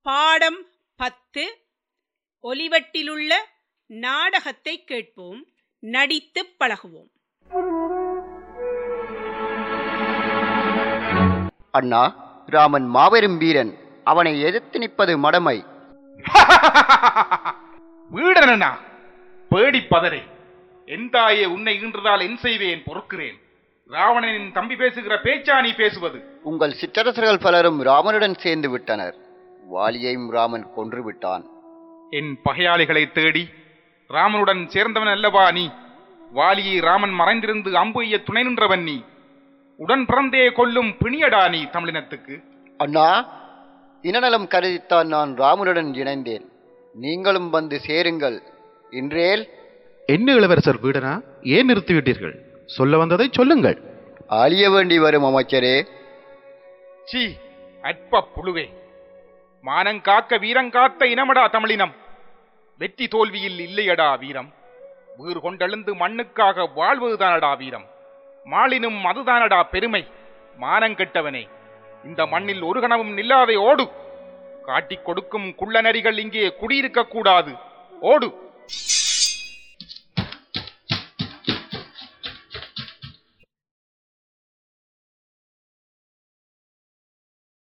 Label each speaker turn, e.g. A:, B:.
A: பாடம் பத்து ஒலிவட்டிலுள்ள நாடகத்தை கேட்போம் நடித்துப் பழகுவோம்
B: அண்ணா ராமன் மாபெரும் வீரன் அவனை எதிர்த்து நிற்பது மடமை
C: வீடனா பேடி பதறே என் தாயே உன்னை ஈன்றதால் என் செய்வேன் பொறுக்கிறேன் ராவணனின் தம்பி பேசுகிற பேச்சா நீ பேசுவது
B: உங்கள் சிற்றரசர்கள் பலரும் ராமனுடன் சேர்ந்து விட்டனர் வாலியையும் ராமன் கொன்று விட்டான்
C: என் பகையாளிகளை தேடி ராமனுடன் சேர்ந்தவன் அல்லவா நீ வாலியை ராமன் மறைந்திருந்து அம்பு எய்ய துணை நின்றவன் நீ உடன் பிறந்தே கொல்லும் பிணியடா நீ தமிழினத்துக்கு
B: அண்ணா இனநலம் கருதித்தான் நான் ராமனுடன் இணைந்தேன் நீங்களும் வந்து சேருங்கள் இன்றேல்
D: என்ன இளவரசர் வீடனா ஏன் நிறுத்திவிட்டீர்கள் சொல்ல வந்ததை சொல்லுங்கள்
B: அழிய வேண்டி வரும் அமைச்சரே
C: சீ அற்ப புழுவே மானங்காக்க வீரங்காத்த இனமடா தமிழினம் வெற்றி தோல்வியில் இல்லையடா வீரம் வீறு கொண்டெழுந்து மண்ணுக்காக வாழ்வதுதானடா வீரம் மாளினும் அதுதானடா பெருமை மானங்கெட்டவனே இந்த மண்ணில் ஒரு கணமும் நில்லாதே ஓடு காட்டிக் கொடுக்கும் குள்ளநரிகள் இங்கே குடியிருக்க கூடாது ஓடு